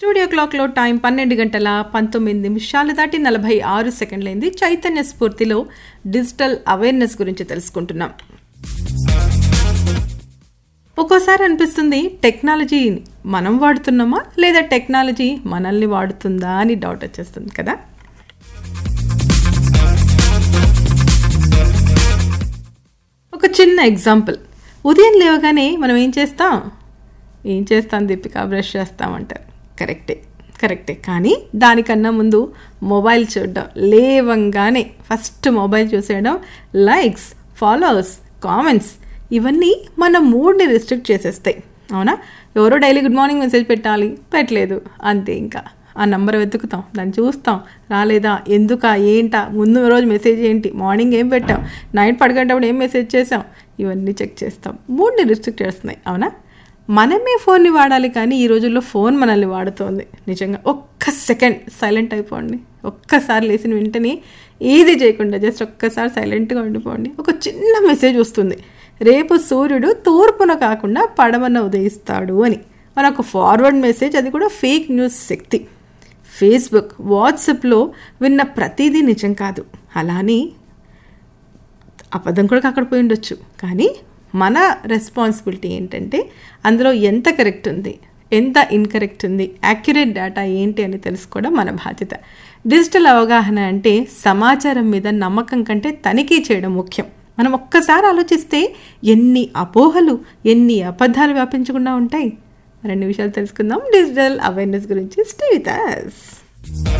Studio క్లాక్లో time పన్నెండు గంటల పంతొమ్మిది నిమిషాలు దాటి నలభై ఆరు సెకండ్లైంది చైతన్య స్ఫూర్తిలో డిజిటల్ అవేర్నెస్ గురించి తెలుసుకుంటున్నాం ఒక్కోసారి అనిపిస్తుంది టెక్నాలజీ మనం వాడుతున్నామా లేదా టెక్నాలజీ మనల్ని వాడుతుందా అని డౌట్ వచ్చేస్తుంది కదా ఒక చిన్న ఎగ్జాంపుల్ ఉదయం లేవగానే మనం ఏం చేస్తాం ఏం చేస్తాం దీపిక బ్రష్ చేస్తామంటారు కరెక్టే కరెక్టే కానీ దానికన్నా ముందు మొబైల్ చూడడం లేవంగానే ఫస్ట్ మొబైల్ చూసేయడం లైక్స్ ఫాలోవర్స్ కామెంట్స్ ఇవన్నీ మన మూడ్ని రిస్ట్రిక్ట్ చేసేస్తాయి అవునా ఎవరో డైలీ గుడ్ మార్నింగ్ మెసేజ్ పెట్టాలి పెట్టలేదు అంతే ఇంకా ఆ నంబర్ వెతుకుతాం దాన్ని చూస్తాం రాలేదా ఎందుకా ఏంటా ముందు రోజు మెసేజ్ ఏంటి మార్నింగ్ ఏం పెట్టాం నైట్ పడుకునేటప్పుడు ఏం మెసేజ్ చేసాం ఇవన్నీ చెక్ చేస్తాం మూడ్ని రిస్ట్రిక్ట్ చేస్తున్నాయి అవునా మనమే ఫోన్ని వాడాలి కానీ ఈ రోజుల్లో ఫోన్ మనల్ని వాడుతోంది నిజంగా ఒక్క సెకండ్ సైలెంట్ అయిపోండి ఒక్కసారి లేచిన వెంటనే ఏది చేయకుండా జస్ట్ ఒక్కసారి సైలెంట్గా ఉండిపోండి ఒక చిన్న మెసేజ్ వస్తుంది రేపు సూర్యుడు తూర్పున కాకుండా పడమన ఉదయిస్తాడు అని మన ఒక ఫార్వర్డ్ మెసేజ్ అది కూడా ఫేక్ న్యూస్ శక్తి ఫేస్బుక్ వాట్సాప్లో విన్న ప్రతిదీ నిజం కాదు అలానే అబద్ధం కూడా అక్కడ పోయి ఉండొచ్చు కానీ మన రెస్పాన్సిబిలిటీ ఏంటంటే అందులో ఎంత కరెక్ట్ ఉంది ఎంత ఇన్కరెక్ట్ ఉంది యాక్యురేట్ డేటా ఏంటి అని తెలుసుకోవడం మన బాధ్యత డిజిటల్ అవగాహన అంటే సమాచారం మీద నమ్మకం కంటే తనిఖీ చేయడం ముఖ్యం మనం ఒక్కసారి ఆలోచిస్తే ఎన్ని అపోహలు ఎన్ని అబద్ధాలు వ్యాపించకుండా ఉంటాయి రెండు విషయాలు తెలుసుకుందాం డిజిటల్ అవేర్నెస్ గురించి స్టే విత్ us.